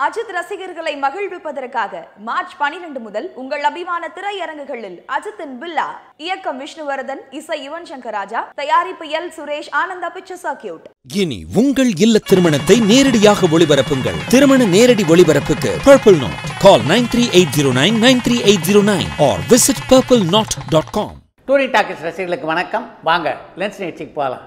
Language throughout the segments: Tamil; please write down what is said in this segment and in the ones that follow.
அஜித் ரசிகர்களை மகிழ்விப்பதற்காக மார்ச் 12 முதல் உங்கள் அபிமான திரையரங்குகளில் அஜித்தின் பில்லா இயக்கம் விஷ்ணுவர்தன் இசை யுவன் சங்கர் ராஜா தயாரிப்பு L Suresh Ananda picture circuit இனி உங்கள் இல்ல திருமணத்தை நேரடியாக ஒளிபரப்புங்கள் திருமண நேரடி ஒளிபரப்புக்கு purple knot call nine three eight zero nine nine three eight zero nine or visit purple knot dot com touring talkies ரசிகர்களுக்கு வணக்கம் வாங்க லென்ஸ் நிகழ்ச்சிக்கு போகலாம்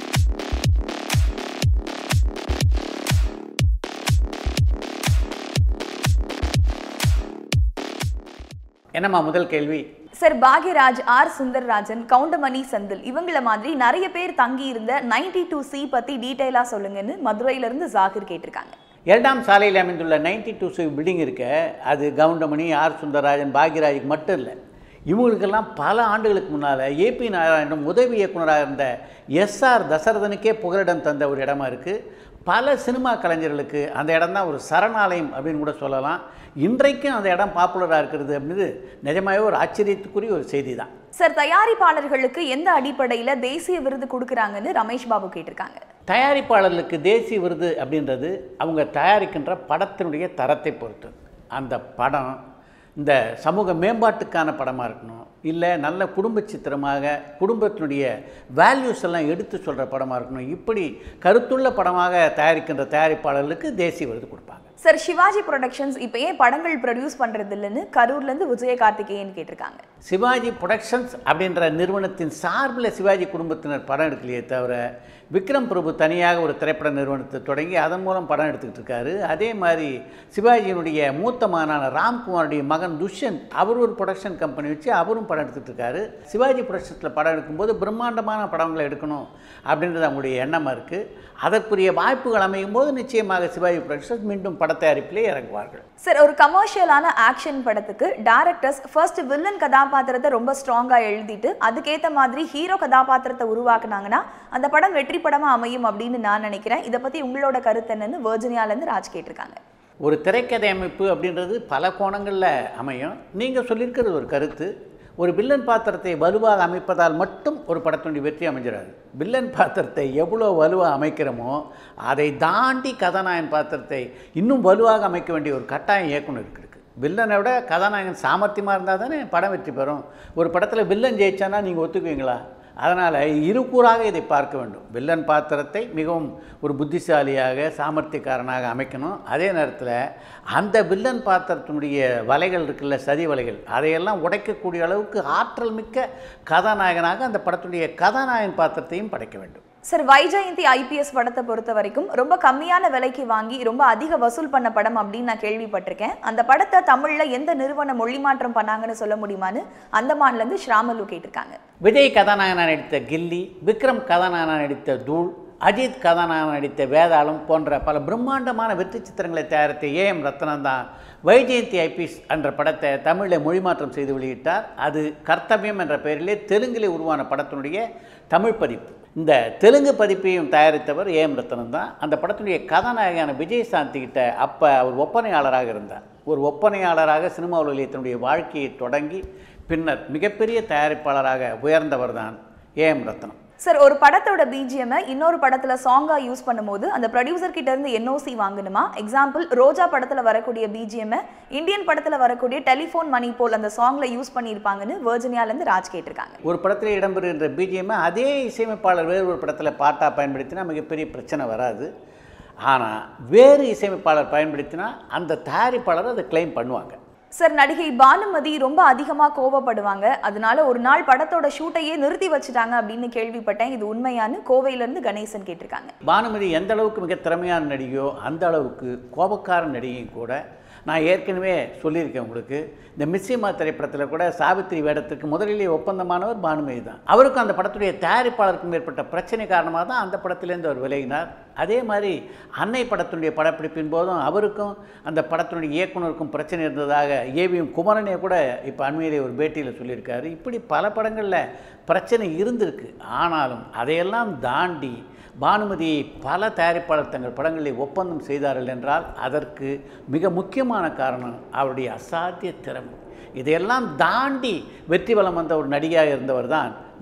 என்னம்மா முதல் கேள்வி சார் பாக்யராஜ் ஆர் சுந்தர்ராஜன் கவுண்டமணி செந்தில் இவங்கள மாதிரி நிறைய பேர் தங்கி இருந்த நைன்டி டூ சி பத்தி டீடைலா சொல்லுங்கன்னு மதுரையில இருந்து ஜாகிர் கேட்டிருக்காங்க இரண்டாம் சாலையில் அமைந்துள்ள நைன்டி டூ சி பில்டிங் இருக்க அது கவுண்டமணி ஆர் சுந்தரராஜன் பாக்யராஜுக்கு மட்டும் இல்லை இவங்களுக்கெல்லாம் பல ஆண்டுகளுக்கு முன்னால் ஏபி நாராயணன் உதவி இயக்குனராக இருந்த எஸ்ஆர் தசரதனுக்கே புகலிடம் தந்த ஒரு இடமா இருக்குது பல சினிமா கலைஞர்களுக்கு அந்த இடம் தான் ஒரு சரணாலயம் அப்படின்னு கூட சொல்லலாம் இன்றைக்கும் அந்த இடம் பாப்புலராக இருக்கிறது அப்படின்றது நிஜமாவே ஒரு ஆச்சரியத்துக்குரிய ஒரு செய்தி தான் சார் தயாரிப்பாளர்களுக்கு எந்த அடிப்படையில தேசிய விருது கொடுக்கறாங்கன்னு ரமேஷ் பாபு கேட்டிருக்காங்க தயாரிப்பாளர்களுக்கு தேசிய விருது அப்படின்றது அவங்க தயாரிக்கின்ற படத்தினுடைய தரத்தை பொறுத்து அந்த படம் இந்த சமூக மேம்பாட்டுக்கான படமாக இருக்கணும் இல்லை நல்ல குடும்ப சித்திரமாக குடும்பத்தினுடைய வேல்யூஸ் எல்லாம் எடுத்து சொல்கிற படமாக இருக்கணும் இப்படி கருத்துள்ள படமாக தயாரிக்கின்ற தயாரிப்பாளர்களுக்கு தேசிய விருது கொடுப்பாங்க சார் சிவாஜி ப்ரொடக்ஷன்ஸ் இப்போ ஏன் படங்கள் ப்ரொடியூஸ் பண்றது இல்லைன்னு கரூர்ல இருந்து விஜய கார்த்திகேயன் கேட்டிருக்காங்க சிவாஜி புரொடக்ஷன்ஸ் அப்படின்ற நிறுவனத்தின் சார்பில் சிவாஜி குடும்பத்தினர் படம் எடுக்கலையே தவிர விக்ரம் பிரபு தனியாக ஒரு திரைப்பட நிறுவனத்தை தொடங்கி அதன் மூலம் படம் எடுத்துக்கிட்டு இருக்காரு அதே மாதிரி சிவாஜியினுடைய மூத்த மகனான ராம்குமாருடைய மகன் துஷ்யந்த் அவர் ஒரு ப்ரொடக்ஷன் கம்பெனி வச்சு அவரும் படம் எடுத்துக்கிட்டு இருக்காரு சிவாஜி ப்ரொடக்ஷன்ஸில் படம் எடுக்கும்போது பிரம்மாண்டமான படங்களை எடுக்கணும் அப்படின்றது அவங்களுடைய எண்ணமாக இருக்குது அதற்குரிய வாய்ப்புகள் அமையும் போது நிச்சயமாக சிவாஜி ப்ரொடக்ஷன்ஸ் மீண்டும் பட தயாரிப்பிலே இறங்குவார்கள் சார் ஒரு கமர்ஷியலான ஆக்ஷன் படத்துக்கு டேரக்டர்ஸ் ஃபர்ஸ்ட் வில்லன் கதாபாத்திரத்தை ரொம்ப ஸ்ட்ராங்கா எழுதிட்டு அதுக்கேத்த மாதிரி ஹீரோ கதாபாத்திரத்தை உருவாக்குனாங்கன்னா அந்த படம் வெற்றி படமா அமையும் அப்படின்னு நான் நினைக்கிறேன் இதை பத்தி உங்களோட கருத்து என்னன்னு வெர்ஜினியால இருந்து ராஜ் கேட்டிருக்காங்க ஒரு திரைக்கதை அமைப்பு அப்படின்றது பல கோணங்களில் அமையும் நீங்கள் சொல்லியிருக்கிறது ஒரு கருத்து ஒரு வில்லன் பாத்திரத்தை வலுவாக அமைப்பதால் மட்டும் ஒரு படத்தினுடைய வெற்றி அமைஞ்சிடாது வில்லன் பாத்திரத்தை எவ்வளோ வலுவாக அமைக்கிறோமோ அதை தாண்டி கதாநாயகன் பாத்திரத்தை இன்னும் வலுவாக அமைக்க வேண்டிய ஒரு கட்டாயம் இயக்குனருக்கு இருக்குது வில்லனை விட கதாநாயகன் சாமர்த்தியமாக இருந்தால் தானே படம் வெற்றி பெறும் ஒரு படத்தில் வில்லன் ஜெயிச்சானா நீங்கள் ஒத்துக்குவீங்களா அதனால் இருக்கூறாக இதை பார்க்க வேண்டும் வில்லன் பாத்திரத்தை மிகவும் ஒரு புத்திசாலியாக சாமர்த்தியக்காரனாக அமைக்கணும் அதே நேரத்தில் அந்த வில்லன் பாத்திரத்தினுடைய வலைகள் இருக்குல்ல சதி வலைகள் அதையெல்லாம் உடைக்கக்கூடிய அளவுக்கு ஆற்றல் மிக்க கதாநாயகனாக அந்த படத்துடைய கதாநாயகன் பாத்திரத்தையும் படைக்க வேண்டும் சார் வைஜெயந்தி ஐபிஎஸ் படத்தை பொறுத்த வரைக்கும் ரொம்ப கம்மியான விலைக்கு வாங்கி ரொம்ப அதிக வசூல் பண்ண படம் அப்படின்னு நான் கேள்விப்பட்டிருக்கேன் அந்த படத்தை தமிழ்ல எந்த நிறுவனம் மொழி மாற்றம் பண்ணாங்கன்னு சொல்ல முடியுமான்னு அந்தமான்ல இருந்து ஸ்ராமலு கேட்டிருக்காங்க விஜய் கதாநாயகனாக நடித்த கில்லி விக்ரம் கதாநாயகனாக நடித்த தூள் அஜித் கதாநாயகன் நடித்த வேதாளம் போன்ற பல பிரம்மாண்டமான வெற்றி சித்திரங்களை தயாரித்த ஏஎம் ரத்னம் தான் வைஜெயந்தி ஐபிஎஸ் என்ற படத்தை தமிழில் மொழிமாற்றம் செய்து வெளியிட்டார் அது கர்த்தவியம் என்ற பெயரிலே தெலுங்கிலே உருவான படத்தினுடைய தமிழ் பதிப்பு இந்த தெலுங்கு பதிப்பையும் தயாரித்தவர் ஏஎம் ரத்னம் தான் அந்த படத்தினுடைய கதாநாயகனான விஜயசாந்தி கிட்ட அப்போ அவர் ஒப்பனையாளராக இருந்தார் ஒரு ஒப்பனையாளராக சினிமா உலகில் தன்னுடைய வாழ்க்கையை தொடங்கி பின்னர் மிகப்பெரிய தயாரிப்பாளராக உயர்ந்தவர் தான் ஏஎம் ரத்னம் சார் ஒரு படத்தோட பிஜிஎம் இன்னொரு படத்துல சாங்கா யூஸ் பண்ணும்போது அந்த ப்ரொடியூசர் கிட்ட இருந்து என்ஓசி வாங்கணுமா எக்ஸாம்பிள் ரோஜா படத்துல வரக்கூடிய பிஜிஎம் இந்தியன் படத்துல வரக்கூடிய டெலிஃபோன் மணி போல் அந்த சாங்ல யூஸ் பண்ணியிருப்பாங்கன்னு வெர்ஜினியால இருந்து ராஜ் கேட்டிருக்காங்க ஒரு படத்தில் இடம்பெறுகின்ற பிஜிஎம் அதே இசையமைப்பாளர் வேறு ஒரு படத்தில் பாட்டாக பயன்படுத்தினா மிகப்பெரிய பிரச்சனை வராது ஆனால் வேறு இசையமைப்பாளர் பயன்படுத்தினா அந்த தயாரிப்பாளர் அதை கிளைம் பண்ணுவாங்க சார் நடிகை பானுமதி ரொம்ப அதிகமா கோவப்படுவாங்க அதனால ஒரு நாள் படத்தோட ஷூட்டையே நிறுத்தி வச்சுட்டாங்க அப்படின்னு கேள்விப்பட்டேன் இது உண்மையான்னு கோவையில இருந்து கணேசன் கேட்டிருக்காங்க பானுமதி எந்த அளவுக்கு மிக திறமையான நடிகையோ அந்த அளவுக்கு கோபக்கார நடிகையும் கூட நான் ஏற்கனவே சொல்லியிருக்கேன் உங்களுக்கு இந்த மிஸ்ஸிமா திரைப்படத்தில் கூட சாவித்திரி வேடத்துக்கு முதலிலே ஒப்பந்தமானவர் பானுமதி தான் அவருக்கும் அந்த படத்துடைய தயாரிப்பாளருக்கும் ஏற்பட்ட பிரச்சனை காரணமாக தான் அந்த படத்திலேருந்து அவர் விலகினார் அதே மாதிரி அன்னை படத்தினுடைய படப்பிடிப்பின் போதும் அவருக்கும் அந்த படத்தினுடைய இயக்குனருக்கும் பிரச்சனை இருந்ததாக ஏவிஎம் குமரனே கூட இப்போ அண்மையிலே ஒரு பேட்டியில் சொல்லியிருக்காரு இப்படி பல படங்களில் பிரச்சனை இருந்திருக்கு ஆனாலும் அதையெல்லாம் தாண்டி பானுமதியை பல தயாரிப்பாளர் தங்கள் படங்களில் ஒப்பந்தம் செய்தார்கள் என்றால் அதற்கு மிக முக்கியமான காரணம் அவருடைய அசாத்திய திறமை இதையெல்லாம் தாண்டி வெற்றி வலம் வந்த ஒரு நடிகையாக இருந்தவர் தான் பானுமதி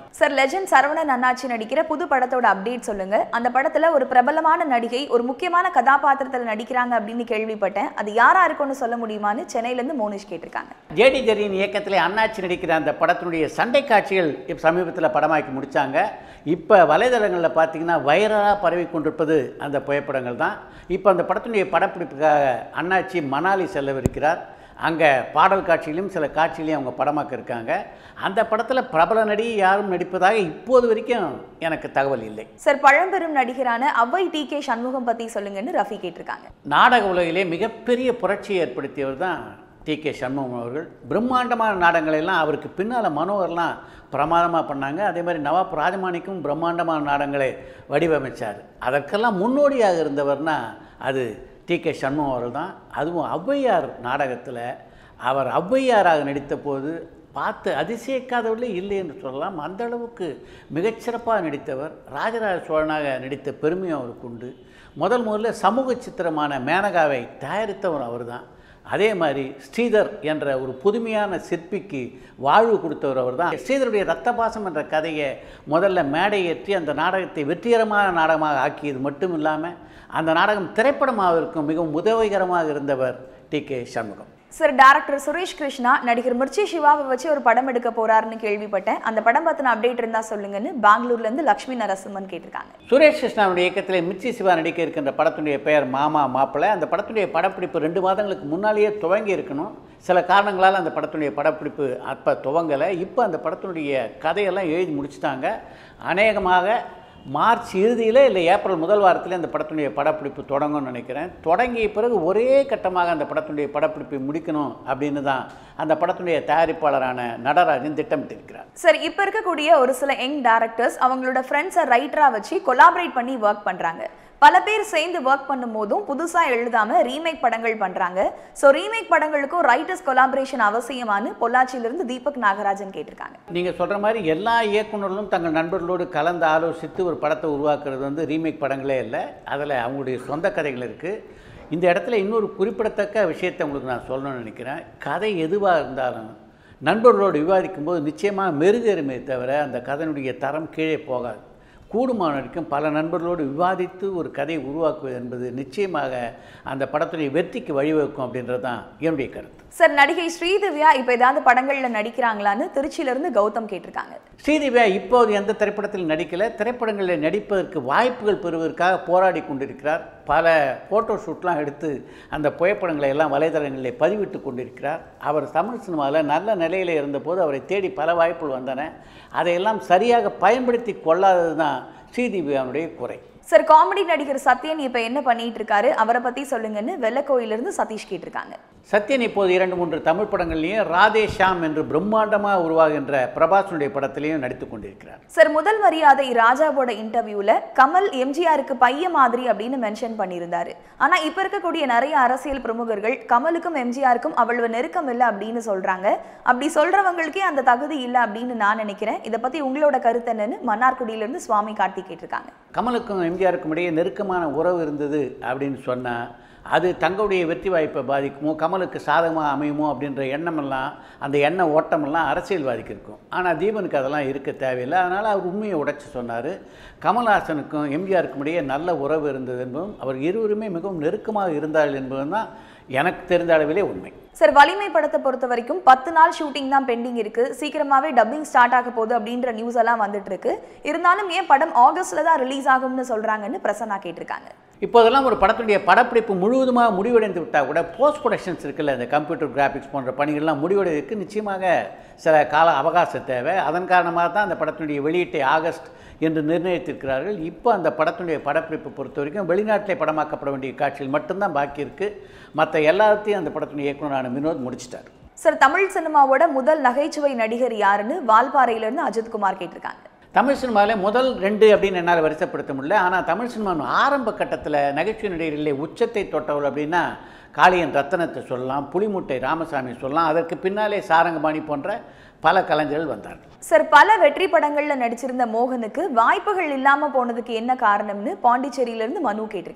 சார் லெஜண்ட் சரவணன் அண்ணாச்சி நடிக்கிற புது படத்தோட அப்டேட் சொல்லுங்க அந்த படத்துல ஒரு பிரபலமான நடிகை ஒரு முக்கியமான கதாபாத்திரத்துல நடிக்கிறாங்க அப்படின்னு கேள்விப்பட்டேன் அது யாரா இருக்கும்னு சொல்ல முடியுமான்னு சென்னையில இருந்து மோனிஷ் கேட்டிருக்காங்க ஜேடி ஜெரியின் இயக்கத்திலே அண்ணாச்சி நடிக்கிற அந்த படத்தினுடைய சண்டை காட்சிகள் இப்போ சமீபத்தில் படமாக்கி முடித்தாங்க இப்போ வலைதளங்களில் பார்த்தீங்கன்னா வைரலாக பரவி கொண்டிருப்பது அந்த புகைப்படங்கள் தான் இப்போ அந்த படத்தினுடைய படப்பிடிப்புக்காக அண்ணாச்சி மணாலி செல்லவிருக்கிறார் அங்கே பாடல் காட்சியிலும் சில காட்சிகளையும் அவங்க படமாக்க இருக்காங்க அந்த படத்தில் பிரபல நடிகை யாரும் நடிப்பதாக இப்போது வரைக்கும் எனக்கு தகவல் இல்லை சார் பழம்பெரும் நடிகரான அவ்வை டி கே சண்முகம் பத்தி சொல்லுங்கன்னு ரஃபி கேட்டிருக்காங்க நாடக உலகிலே மிகப்பெரிய புரட்சியை ஏற்படுத்தியவர் தான் டி கே சண்முகம் அவர்கள் பிரம்மாண்டமான நாடகங்களெல்லாம் அவருக்கு பின்னால் மனோகர்லாம் பிரமாதமாக பண்ணாங்க அதே மாதிரி நவாப் ராஜமாணிக்கும் பிரம்மாண்டமான நாடகங்களை வடிவமைச்சார் அதற்கெல்லாம் முன்னோடியாக இருந்தவர்னா அது டி கே சண்முகம் அவர்கள் தான் அதுவும் ஔவையார் நாடகத்தில் அவர் ஔவையாராக நடித்த போது பார்த்து அதிசயிக்காதவர்களே இல்லை என்று சொல்லலாம் அந்த அளவுக்கு மிகச்சிறப்பாக நடித்தவர் ராஜராஜ சோழனாக நடித்த பெருமையும் அவருக்கு உண்டு முதல் முதல்ல சமூக சித்திரமான மேனகாவை தயாரித்தவர் அவர்தான் அதே மாதிரி ஸ்ரீதர் என்ற ஒரு புதுமையான சிற்பிக்கு வாழ்வு கொடுத்தவர் அவர் தான் ஸ்ரீதருடைய ரத்த பாசம் என்ற கதையை முதல்ல மேடை ஏற்றி அந்த நாடகத்தை வெற்றிகரமான நாடகமாக ஆக்கியது மட்டும் இல்லாமல் அந்த நாடகம் திரைப்படமாவதற்கும் மிகவும் உதவிகரமாக இருந்தவர் T K Shanmugam sir director Suresh Krishna நடிகர் மிர்ச்சி சிவாவை வச்சு ஒரு படம் எடுக்க போறாருன்னு கேள்விப்பட்டேன் அந்த படம் பத்தின அப்டேட் இருந்தா சொல்லுங்கன்னு பெங்களூர்ல இருந்து லக்ஷ்மி நரசிம்மன் கேட்டிருக்காங்க சுரேஷ் கிருஷ்ணாவுடைய இயக்கத்தில் மிர்ச்சி சிவா நடிக்க இருக்கின்ற படத்துடைய பெயர் மாமா மாப்பிள்ளை அந்த படத்துடைய படப்பிடிப்பு ரெண்டு மாதங்களுக்கு முன்னாலேயே துவங்கி இருக்கணும் சில காரணங்களால் அந்த படத்துடைய படப்பிடிப்பு அப்போ துவங்கலை இப்போ அந்த படத்தினுடைய கதையெல்லாம் எழுதி முடிச்சிட்டாங்க அநேகமாக மார்ச் இறுதியில் இல்லை ஏப்ரல் முதல் வாரத்தில் அந்த படத்தினுடைய படப்பிடிப்பு தொடங்கும்னு நினைக்கிறேன் தொடங்கிய பிறகு ஒரே கட்டமாக அந்த படத்தினுடைய படப்பிடிப்பை முடிக்கணும் அப்படின்னு தான் அந்த படத்தினுடைய தயாரிப்பாளரான நடராஜன் திட்டமிட்டிருக்கிறார் சார் இப்போ இருக்கக்கூடிய ஒரு சில யங் டேரக்டர்ஸ் அவங்களோட ஃப்ரெண்ட்ஸை ரைட்டரா வச்சு கொலாபரேட் பண்ணி ஒர்க் பண்றாங்க பல பேர் சேர்ந்து ஒர்க் பண்ணும் போதும் புதுசா எழுதாம ரீமேக் படங்கள் பண்றாங்க ஸோ ரீமேக் படங்களுக்கும் ரைட்டர்ஸ் கொலாபரேஷன் அவசியமானு பொள்ளாச்சியிலிருந்து தீபக் நாகராஜன் கேட்டிருக்காங்க நீங்கள் சொல்கிற மாதிரி எல்லா இயக்குனர்களும் தங்கள் நண்பர்களோடு கலந்து ஆலோசித்து ஒரு படத்தை உருவாக்குறது வந்து ரீமேக் படங்களே இல்லை அதில் அவங்களுடைய சொந்த கதைகள் இருக்குது இந்த இடத்துல இன்னொரு குறிப்பிடத்தக்க விஷயத்தை உங்களுக்கு நான் சொல்லணும்னு நினைக்கிறேன் கதை எதுவாக இருந்தாலும் நண்பர்களோடு விவாதிக்கும் போது நிச்சயமாக மெருகேறுமே தவிர அந்த கதையினுடைய தரம் கீழே போகாது கூடுமான வரைக்கும் பல நண்பர்களோடு விவாதித்து ஒரு கதையை உருவாக்குவது என்பது நிச்சயமாக அந்த படத்துடைய வெற்றிக்கு வழிவகுக்கும் அப்படின்றது தான் என்னுடைய கருத்து சார் நடிகை ஸ்ரீதிவ்யா இப்போ ஏதாவது படங்கள்ல நடிக்கிறாங்களான்னு திருச்சியில இருந்து கௌதம் கேட்டிருக்காங்க ஸ்ரீதிவ்யா இப்போது எந்த திரைப்படத்தில் நடிக்கல திரைப்படங்களில் நடிப்பதற்கு வாய்ப்புகள் பெறுவதற்காக போராடி கொண்டிருக்கிறார் பல ஃபோட்டோ ஷூட்லாம் எடுத்து அந்த புகைப்படங்களை எல்லாம் வலைதளங்களில் பதிவிட்டு கொண்டிருக்கிறார் அவர் தமிழ் சினிமாவில் நல்ல நிலையில் இருந்தபோது அவரை தேடி பல வாய்ப்புகள் வந்தன அதையெல்லாம் சரியாக பயன்படுத்தி கொள்ளாதது தான் ஸ்ரீதிவ்யாவுடைய குறை சார் காமெடி நடிகர் சத்யன் இப்போ என்ன பண்ணிட்டு இருக்காரு அவரை பத்தி சொல்லுங்கன்னு வெள்ளக்கோயிலிருந்து சதீஷ் கேட்டிருக்காங்க சத்யன் இப்போது இரண்டு மூன்று தமிழ் படங்கள்லையும் ராதே ஷாம் என்று பிரம்மாண்டமாக உருவாகின்ற பிரபாஸனுடைய படத்திலையும் நடித்து கொண்டிருக்கிறார் சார் முதல் மரியாதை ராஜாவோட இன்டர்வியூல கமல் எம்ஜிஆருக்கு பைய மாதிரி அப்படின்னு மென்ஷன் பண்ணியிருந்தாரு ஆனா இப்ப இருக்கக்கூடிய நிறைய அரசியல் பிரமுகர்கள் கமலுக்கும் எம்ஜிஆருக்கும் அவ்வளவு நெருக்கம் இல்லை அப்படின்னு சொல்றாங்க அப்படி சொல்றவங்களுக்கே அந்த தகுதி இல்லை அப்படின்னு நான் நினைக்கிறேன் இதை பத்தி உங்களோட கருத்து என்னன்னு மன்னார்குடியில இருந்து சுவாமி கார்த்தி கேட்டிருக்காங்க கமலுக்கும் எம்ஜிஆருக்கும் இடையே நெருக்கமான உறவு இருந்தது அப்படின்னு சொன்னால் அது தங்களுடைய வெற்றி வாய்ப்பை பாதிக்குமோ கமலுக்கு சாதகமாக அமையுமோ அப்படின்ற எண்ணமெல்லாம் அந்த எண்ண ஓட்டமெல்லாம் அரசியல்வாதிக்கு இருக்கும் ஆனால் தீபனுக்கு அதெல்லாம் இருக்க தேவையில்லை அதனால் அவர் உண்மையை உடைச்சு சொன்னார் கமல்ஹாசனுக்கும் எம்ஜிஆருக்கும் இடையே நல்ல உறவு இருந்தது என்பதும் அவர் இருவருமே மிகவும் நெருக்கமாக இருந்தார்கள் என்பதும் தான் எனக்கு தெரிந்த அளவிலே உண்மை சார் வலிமை படத்தை பொறுத்த வரைக்கும் பத்து நாள் ஷூட்டிங் தான் பெண்டிங் இருக்கு சீக்கிரமாவே டப்பிங் ஸ்டார்ட் ஆக போகுது அப்படின்ற நியூஸ் எல்லாம் வந்துட்டு இருக்கு இருந்தாலும் ஏன் படம் ஆகஸ்ட்ல தான் ரிலீஸ் ஆகும்னு சொல்றாங்கன்னு பிரசன்னா கேட்டிருக்காங்க இப்போதெல்லாம் ஒரு படத்துடைய படப்பிடிப்பு முழுவதுமாக முடிவடைந்து விட்டால் கூட போஸ்ட் ப்ரொடக்ஷன்ஸ் இருக்குல்ல இந்த கம்ப்யூட்டர் கிராஃபிக்ஸ் போன்ற பணிகள்லாம் முடிவடைவதற்கு நிச்சயமாக சில கால அவகாசம் தேவை அதன் காரணமாக தான் அந்த படத்தினுடைய வெளியீட்டை ஆகஸ்ட் என்று நிர்ணயித்திருக்கிறார்கள் இப்போ அந்த படத்தினுடைய படப்பிடிப்பு பொறுத்த வரைக்கும் வெளிநாட்டிலே படமாக்கப்பட வேண்டிய காட்சிகள் மட்டும்தான் பாக்கி இருக்குது மற்ற எல்லாத்தையும் அந்த படத்தினுடைய இயக்குனரான வினோத் முடிச்சிட்டார் சார் தமிழ் சினிமாவோட முதல் நகைச்சுவை நடிகர் யாருன்னு வால்பாறையில இருந்து அஜித்குமார் கேட்டிருக்காங்க தமிழ் சினிமாவில் முதல் ரெண்டு அப்படின்னு என்னால் வரிசைப்படுத்த முடியல ஆனால் தமிழ் சினிமாவின் ஆரம்ப கட்டத்தில் நகைச்சுவை நடிகர்களே உச்சத்தை தொட்டவள் அப்படின்னா காளியன் ரத்தனத்தை சொல்லலாம் புலிமுட்டை ராமசாமி சொல்லலாம் அதற்கு பின்னாலே சாரங்கபாணி போன்ற பல கலைஞர்கள் வந்தார்கள் சார் பல வெற்றி படங்கள்ல நடிச்சிருந்த மோகனுக்கு வாய்ப்புகள் இல்லாம போனதுக்கு என்ன காரணம்னு பாண்டிச்சேரியில இருந்து மனு கேட்டிருக்காங்க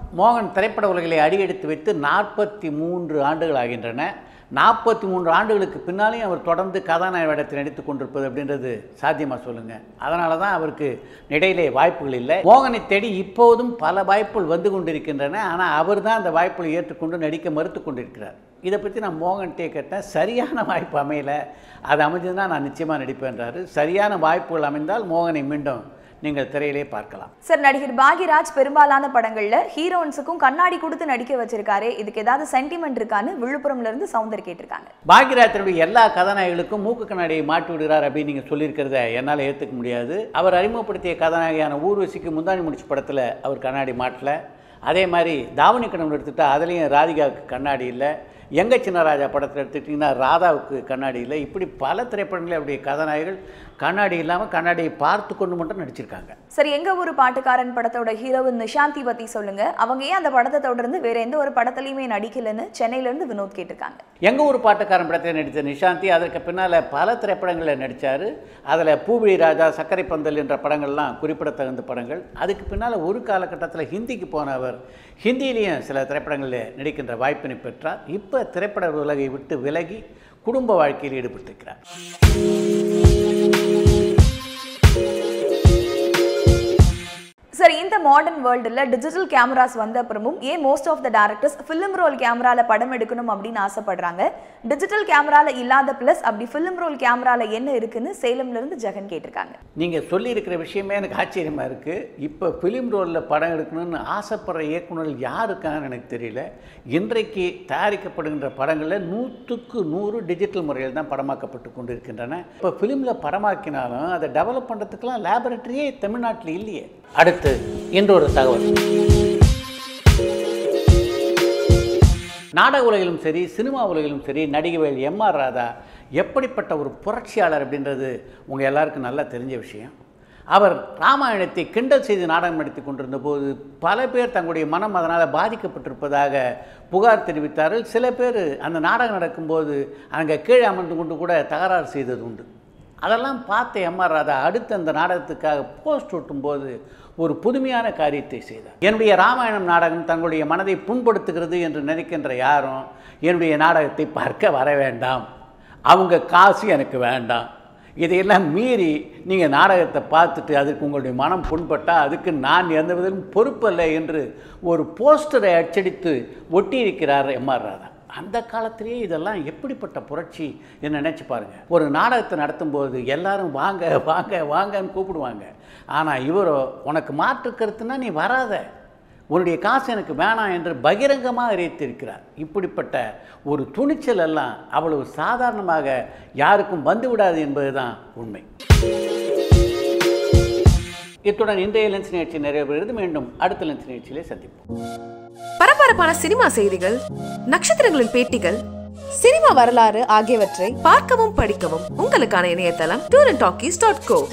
மோகன் திரைப்பட உலகிலே அடியெடுத்து வைத்து நாற்பத்தி மூன்று ஆண்டுகள் ஆகின்றன நாற்பத்தி மூன்று ஆண்டுகளுக்கு பின்னாலேயும் அவர் தொடர்ந்து கதாநாயக வேடத்தில் நடித்து கொண்டிருப்பது அப்படின்றது சாத்தியமா சொல்லுங்க அதனால தான் அவருக்கு இடையிலே வாய்ப்புகள் இல்லை மோகனை தேடி இப்போதும் பல வாய்ப்புகள் வந்து கொண்டிருக்கின்றன ஆனால் அவர் தான் அந்த வாய்ப்புகளை ஏற்றுக்கொண்டு நடிக்க மறுத்து கொண்டிருக்கிறார் இதை பற்றி நான் மோகன்கிட்டே கேட்டேன் சரியான வாய்ப்பு அமையல அது அமைஞ்சதுன்னா நான் நிச்சயமாக நடிப்பேன்றாரு சரியான வாய்ப்புகள் அமைந்தால் மோகனை மீண்டும் நீங்கள் திரையிலே பார்க்கலாம் சார் நடிகர் பாக்யராஜ் பெரும்பாலான படங்கள்ல ஹீரோயின்ஸுக்கும் கண்ணாடி கொடுத்து நடிக்க வச்சிருக்காரு இதுக்கு ஏதாவது சென்டிமெண்ட் இருக்கான்னு விழுப்புரம்ல இருந்து சவுந்தர் கேட்டிருக்காங்க பாக்யராஜனுடைய எல்லா கதாநாயகிகளுக்கும் மூக்கு கண்ணாடியை மாட்டி விடுகிறார் அப்படின்னு நீங்கள் சொல்லியிருக்கிறத என்னால் ஏற்றுக்க முடியாது அவர் அறிமுகப்படுத்திய கதாநாயகியான ஊர்வசிக்கு முந்தாணி முடிச்ச படத்தில் அவர் கண்ணாடி மாட்டல அதே மாதிரி தாவணி கணவன் எடுத்துட்டா அதுலேயும் ராதிகாவுக்கு கண்ணாடி இல்லை எங்க சின்னராஜா படத்தில் எடுத்துக்கிட்டிங்கன்னா ராதாவுக்கு கண்ணாடி இல்லை இப்படி பல திரைப்படங்களில் அவருடைய கதாநாயகிகள் கண்ணாடி இல்லாமல் கண்ணாடியை பார்த்து கொண்டு மட்டும் நடிச்சிருக்காங்க சரி எங்க ஊரு பாட்டுக்காரன் படத்தோட ஹீரோயின் நிஷாந்தி பத்தி சொல்லுங்க அவங்க ஏன் அந்த படத்தை தொடர்ந்து வேற எந்த ஒரு படத்துலயுமே நடிக்கலன்னு சென்னையில இருந்து வினோத் கேட்டிருக்காங்க எங்கள் ஊர் பாட்டுக்காரன் படத்தில் நடித்த நிஷாந்தி அதற்கு பின்னால் பல திரைப்படங்களில் நடித்தார் அதில் பூவிழி ராஜா சர்க்கரை பந்தல் என்ற படங்கள்லாம் குறிப்பிடத்தகுந்த படங்கள் அதுக்கு பின்னால் ஒரு காலகட்டத்தில் ஹிந்திக்கு போன அவர் ஹிந்தியிலையும் சில திரைப்படங்களில் நடிக்கின்ற வாய்ப்பினை பெற்றார் இப்போ திரைப்பட உலகை விட்டு விலகி குடும்ப வாழ்க்கையில் ஈடுபட்டிருக்கிறார் சரி இந்த மாடர்ன் வேர்ல்டுல டிஜிட்டல் கேமராஸ் வந்த அப்புறமும் ஏன் most of the directors film roll கேமரால படம் எடுக்கணும் அப்படின்னு ஆசைப்படுறாங்க டிஜிட்டல் கேமரால இல்லாத பிளஸ் அப்படி ஃபிலிம் ரோல் கேமரால என்ன இருக்குன்னு சேலம்ல இருந்து ஜெகன் கேட்டிருக்காங்க நீங்கள் சொல்லியிருக்கிற விஷயமே எனக்கு ஆச்சரியமாக இருக்குது இப்போ ஃபிலிம் ரோலில் படம் எடுக்கணும்னு ஆசைப்படுற இயக்குனர்கள் யார் இருக்காங்கன்னு எனக்கு தெரியல இன்றைக்கு தயாரிக்கப்படுகின்ற படங்களில் நூற்றுக்கு நூறு டிஜிட்டல் முறையில் தான் படமாக்கப்பட்டு கொண்டு இருக்கின்றன இப்போ ஃபிலிமில் படமாக்கினாலும் அதை டெவலப் பண்ணுறதுக்கெலாம் லேபரட்டரியே தமிழ்நாட்டில் இல்லையே அடுத்து இன்னொரு தகவல் நாடக உலகிலும் சரி சினிமா உலகிலும் சரி நடிகவேல் எம் ஆர் ராதா எப்படிப்பட்ட ஒரு புரட்சியாளர் அப்படின்றது உங்கள் எல்லாருக்கும் நல்லா தெரிஞ்ச விஷயம் அவர் ராமாயணத்தை கிண்டல் செய்து நாடகம் நடத்தி கொண்டிருந்த போது பல பேர் தங்களுடைய மனம் அதனால் பாதிக்கப்பட்டிருப்பதாக புகார் தெரிவித்தார்கள் சில பேர் அந்த நாடகம் நடக்கும்போது அங்கே கீழே அமர்ந்து கொண்டு கூட தகராறு செய்தது உண்டு அதெல்லாம் பார்த்த எம் ஆர் ராதா அடுத்து அந்த நாடகத்துக்காக போஸ்ட் ஒட்டும்போது ஒரு புதுமையான காரியத்தை செய்தார் என்னுடைய ராமாயணம் நாடகம் தங்களுடைய மனதை புண்படுத்துகிறது என்று நினைக்கின்ற யாரும் என்னுடைய நாடகத்தை பார்க்க வர வேண்டாம் அவங்க காசு எனக்கு வேண்டாம் இதையெல்லாம் மீறி நீங்கள் நாடகத்தை பார்த்துட்டு அதுக்கு உங்களுடைய மனம் புண்பட்டால் அதுக்கு நான் எந்த விதத்திலும் பொறுப்பல்ல என்று ஒரு போஸ்டரை அச்சடித்து ஒட்டியிருக்கிறார் எம் ஆர் ராதா அந்த காலத்திலேயே இதெல்லாம் எப்படிப்பட்ட புரட்சி என்று நினச்சி பாருங்கள் ஒரு நாடகத்தை நடத்தும்போது எல்லாரும் வாங்க வாங்க வாங்கன்னு கூப்பிடுவாங்க ஆனால் இவரோ உனக்கு மாற்று கருத்துன்னா நீ வராத உன்னுடைய காசு எனக்கு வேணாம் என்று பகிரங்கமாக அறிவித்திருக்கிறார் இப்படிப்பட்ட ஒரு துணிச்சல் எல்லாம் அவ்வளவு சாதாரணமாக யாருக்கும் வந்துவிடாது என்பதுதான் உண்மை இத்துடன் இன்றைய லென்ஸ் நிகழ்ச்சி நிறைவேறுகிறது மீண்டும் அடுத்த லென்ஸ் நிகழ்ச்சியிலே சந்திப்போம் பரபரப்பான சினிமா செய்திகள் நட்சத்திரங்களின் பேட்டிகள் சினிமா வரலாறு ஆகியவற்றை பார்க்கவும் படிக்கவும் உங்களுக்கான இணையதளம் tour and talkies dot go